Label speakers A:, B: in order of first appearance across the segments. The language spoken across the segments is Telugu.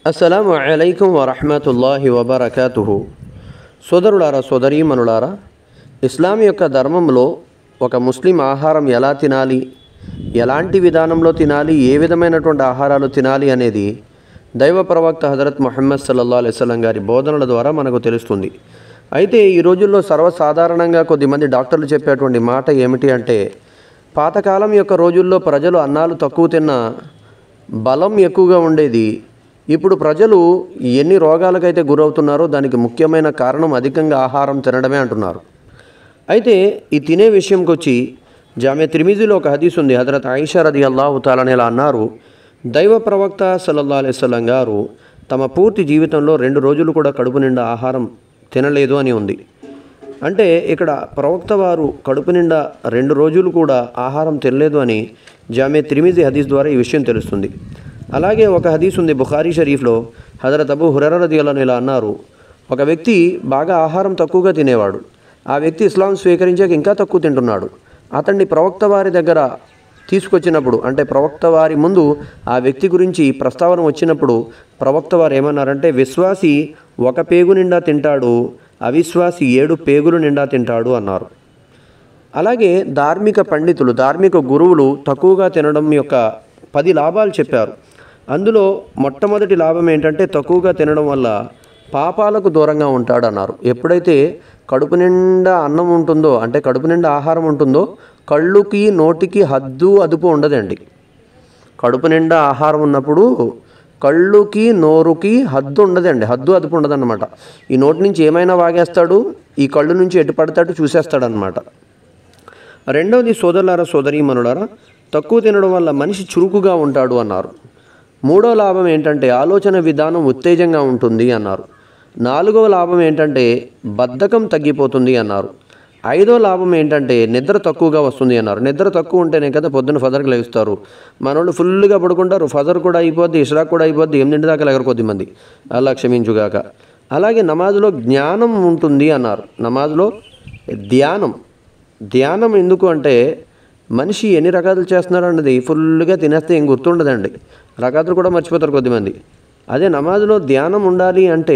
A: అస్సలాము అలైకుం వరహమతుల్లాహి వబర్కాతుహు సోదరులారా సోదరీమణులారా ఇస్లాం యొక్క ధర్మంలో ఒక ముస్లిం ఆహారం ఎలా తినాలి ఎలాంటి విధానంలో తినాలి ఏ విధమైనటువంటి ఆహారాలు తినాలి అనేది దైవ ప్రవక్త హజరత్ ముహమ్మద్ సల్లల్లా అలైవలం గారి బోధనల ద్వారా మనకు తెలుస్తుంది అయితే ఈ రోజుల్లో సర్వసాధారణంగా కొద్దిమంది డాక్టర్లు చెప్పేటువంటి మాట ఏమిటి అంటే పాతకాలం యొక్క రోజుల్లో ప్రజలు అన్నాలు తక్కువ తిన్నా బలం ఎక్కువగా ఉండేది ఇప్పుడు ప్రజలు ఎన్ని రోగాలకైతే గురవుతున్నారో దానికి ముఖ్యమైన కారణం అధికంగా ఆహారం తినడమే అంటున్నారు అయితే ఈ తినే విషయంకి వచ్చి జామే త్రిమిజిలో ఒక హదీస్ ఉంది హజరత్ ఆయిషా రది అల్లాహు తాలని ఇలా అన్నారు దైవ ప్రవక్త సల్లల్లా అలైవల్లం గారు తమ పూర్తి జీవితంలో రెండు రోజులు కూడా కడుపు నిండా ఆహారం తినలేదు అని ఉంది అంటే ఇక్కడ ప్రవక్త వారు కడుపు నిండా రెండు రోజులు కూడా ఆహారం తినలేదు అని జామే త్రిమిజి హదీస్ ద్వారా ఈ విషయం తెలుస్తుంది అలాగే ఒక హదీస్ ఉంది బుఖారీ షరీఫ్లో హజరత్ అబు హురర రదియలను ఇలా అన్నారు ఒక వ్యక్తి బాగా ఆహారం తక్కువగా తినేవాడు ఆ వ్యక్తి ఇస్లాం స్వీకరించాక ఇంకా తక్కువ తింటున్నాడు అతన్ని ప్రవక్త వారి దగ్గర తీసుకొచ్చినప్పుడు అంటే ప్రవక్త వారి ముందు ఆ వ్యక్తి గురించి ప్రస్తావన వచ్చినప్పుడు ప్రవక్త వారు ఏమన్నారంటే విశ్వాసి ఒక పేగు నిండా తింటాడు అవిశ్వాసి ఏడు పేగులు నిండా తింటాడు అన్నారు అలాగే ధార్మిక పండితులు ధార్మిక గురువులు తక్కువగా తినడం యొక్క పది లాభాలు చెప్పారు అందులో మొట్టమొదటి లాభం ఏంటంటే తక్కువగా తినడం వల్ల పాపాలకు దూరంగా ఉంటాడు అన్నారు ఎప్పుడైతే కడుపు నిండా అన్నం ఉంటుందో అంటే కడుపు నిండా ఆహారం ఉంటుందో కళ్ళుకి నోటికి హద్దు అదుపు ఉండదండి కడుపు నిండా ఆహారం ఉన్నప్పుడు కళ్ళుకి నోరుకి హద్దు ఉండదండి హద్దు అదుపు ఉండదన్నమాట ఈ నోటి నుంచి ఏమైనా వాగేస్తాడు ఈ కళ్ళు నుంచి ఎటు పడతాడు చూసేస్తాడనమాట రెండవది సోదరులారా సోదరీమణులారా తక్కువ తినడం వల్ల మనిషి చురుకుగా ఉంటాడు అన్నారు మూడో లాభం ఏంటంటే ఆలోచన విధానం ఉత్తేజంగా ఉంటుంది అన్నారు నాలుగవ లాభం ఏంటంటే బద్ధకం తగ్గిపోతుంది అన్నారు ఐదో లాభం ఏంటంటే నిద్ర తక్కువగా వస్తుంది అన్నారు నిద్ర తక్కువ ఉంటేనే కదా పొద్దున్న ఫజర్కి లేస్తారు మనోళ్ళు ఫుల్గా పడుకుంటారు ఫజర్ కూడా అయిపోద్ది ఇష్రాక్ కూడా అయిపోద్ది ఎనిమిది దాకా లేగరు కొద్ది మంది అలా క్షమించుగాక అలాగే నమాజ్లో జ్ఞానం ఉంటుంది అన్నారు నమాజ్లో ధ్యానం ధ్యానం ఎందుకు అంటే మనిషి ఎన్ని రకాలు చేస్తున్నారు అన్నది ఫుల్గా తినేస్తే ఏం గుర్తుండదండి రకాతులు కూడా మర్చిపోతారు కొద్దిమంది అదే నమాజ్లో ధ్యానం ఉండాలి అంటే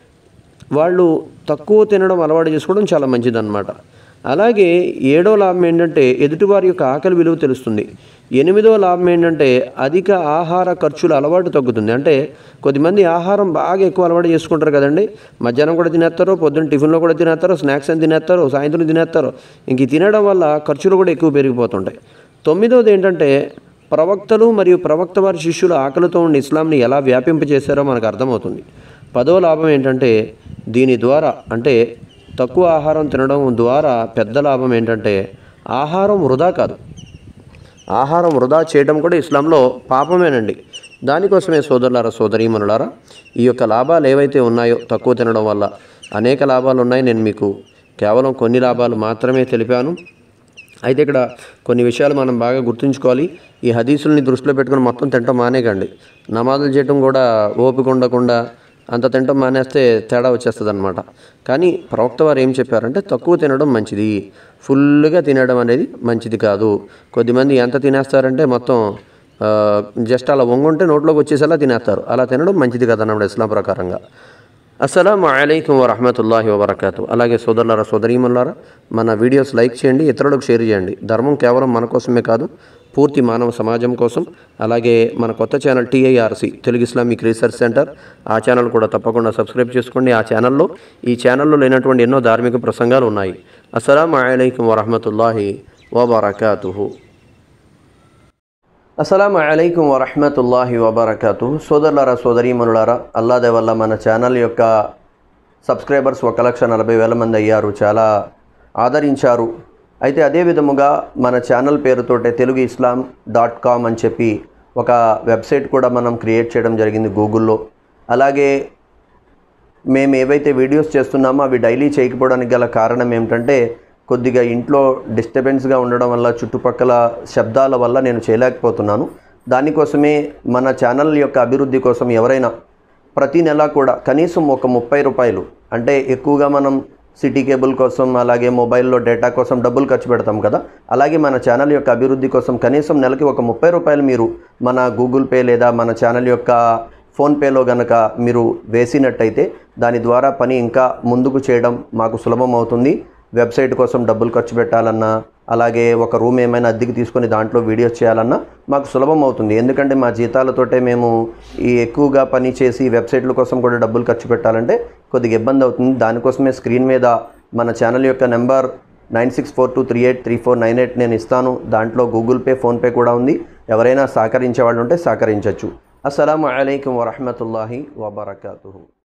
A: వాళ్ళు తక్కువ తినడం అలవాటు చేసుకోవడం చాలా మంచిదన్నమాట అలాగే ఏడో లాభం ఏంటంటే ఎదుటివారి యొక్క ఆకలి విలువ తెలుస్తుంది ఎనిమిదో లాభం ఏంటంటే అధిక ఆహార ఖర్చుల అలవాటు తగ్గుతుంది అంటే కొద్దిమంది ఆహారం బాగా ఎక్కువ అలవాటు చేసుకుంటారు కదండి మధ్యాహ్నం కూడా తినేస్తారు పొద్దున్న టిఫిన్లో కూడా తినేస్తారు స్నాక్స్ అని తినేస్తారు సాయంత్రం తినేస్తారు ఇంక ఈ తినడం వల్ల ఖర్చులు కూడా ఎక్కువ పెరిగిపోతుంటాయి తొమ్మిదోది ఏంటంటే ప్రవక్తలు మరియు ప్రవక్త వారి శిష్యులు ఆకలితో ఉండి ఇస్లాంని ఎలా వ్యాపింపజేశారో మనకు అర్థమవుతుంది పదో లాభం ఏంటంటే దీని ద్వారా అంటే తక్కువ ఆహారం తినడం ద్వారా పెద్ద లాభం ఏంటంటే ఆహారం వృధా కాదు ఆహారం వృధా చేయడం కూడా ఇస్లాంలో పాపమేనండి దానికోసమే సోదరులారా సోదరీమణులారా ఈ యొక్క లాభాలు ఏవైతే ఉన్నాయో తక్కువ తినడం వల్ల అనేక లాభాలు ఉన్నాయి నేను మీకు కేవలం కొన్ని లాభాలు మాత్రమే తెలిపాను అయితే ఇక్కడ కొన్ని విషయాలు మనం బాగా గుర్తుంచుకోవాలి ఈ హదీసుల్ని దృష్టిలో పెట్టుకుని మొత్తం తింటాం మానేకండి నమాజులు చేయటం కూడా ఓపిక ఉండకుండా అంత తింటాం మానేస్తే తేడా వచ్చేస్తుంది అనమాట కానీ ప్రవక్త వారు ఏం చెప్పారంటే తక్కువ తినడం మంచిది ఫుల్గా తినడం అనేది మంచిది కాదు కొద్దిమంది ఎంత తినేస్తారంటే మొత్తం ఆ, జస్ట్ అలా వంగుంటే నోట్లోకి వచ్చేసేలా తినేస్తారు అలా తినడం మంచిది కదా అన్నమాట ఇస్లాం ప్రకారంగా అస్సలం అయికం వరహమతుల్లాహి వబర్కాతు అలాగే సోదరులారా సోదరీమల్లారా మన వీడియోస్ లైక్ చేయండి ఇతరులకు షేర్ చేయండి ధర్మం కేవలం మన కోసమే కాదు పూర్తి మానవ సమాజం కోసం అలాగే మన కొత్త channel TIRC Telugu Islamic research centre ఆ ఛానల్ కూడా తప్పకుండా సబ్స్క్రైబ్ చేసుకోండి ఆ ఛానల్లో ఈ ఛానల్లో లేనటువంటి ఎన్నో ధార్మిక ప్రసంగాలు ఉన్నాయి అస్సలం అయికం వరహమతుల్లాహి వబర్కాతుహు అస్సలం అయికం వరహమతుల్లాహి వబర్కాతు సోదరులారా సోదరీమణులారా అల్లాదే వల్ల మన ఛానల్ యొక్క సబ్స్క్రైబర్స్ ఒక లక్ష నలభై వేల మంది అయ్యారు చాలా ఆదరించారు అయితే అదే విధముగా మన ఛానల్ పేరుతోటే తెలుగు ఇస్లాం డాట్ కామ్ అని చెప్పి ఒక వెబ్సైట్ కూడా మనం క్రియేట్ చేయడం జరిగింది గూగుల్లో అలాగే మేము ఏవైతే వీడియోస్ చేస్తున్నామో అవి డైలీ చేయకపోవడానికి గల కారణం ఏమిటంటే కొద్దిగా ఇంట్లో డిస్టర్బెన్స్గా ఉండడం వల్ల చుట్టుపక్కల శబ్దాల వల్ల నేను చేయలేకపోతున్నాను దానికోసమే మన ఛానల్ యొక్క అభివృద్ధి కోసం ఎవరైనా ప్రతి నెల కూడా కనీసం ఒక ముప్పై రూపాయలు అంటే ఎక్కువగా మనం సిటీ కేబుల్ కోసం అలాగే మొబైల్లో డేటా కోసం డబ్బులు ఖర్చు పెడతాం కదా అలాగే మన ఛానల్ యొక్క అభివృద్ధి కోసం కనీసం నెలకి ఒక ముప్పై రూపాయలు మీరు మన గూగుల్ పే లేదా మన ఛానల్ యొక్క ఫోన్పేలో గనక మీరు వేసినట్టయితే దాని ద్వారా పని ఇంకా ముందుకు చేయడం మాకు సులభం అవుతుంది వెబ్సైట్ కోసం డబ్బులు ఖర్చు పెట్టాలన్నా అలాగే ఒక రూమ్ ఏమైనా అద్దెకి తీసుకొని దాంట్లో వీడియోస్ చేయాలన్నా మాకు సులభం అవుతుంది ఎందుకంటే మా జీతాలతోటే మేము ఈ ఎక్కువగా పని చేసి వెబ్సైట్ల కోసం కూడా డబ్బులు ఖర్చు పెట్టాలంటే కొద్దిగా ఇబ్బంది అవుతుంది దానికోసమే స్క్రీన్ మీద మన ఛానల్ యొక్క number nine six four two three eight three four nine eight నేను ఇస్తాను దాంట్లో గూగుల్ పే ఫోన్పే కూడా ఉంది ఎవరైనా సహకరించే వాళ్ళు ఉంటే సహకరించవచ్చు అస్సలం అయికం వరహమతుల్లాహి వబర్కాతు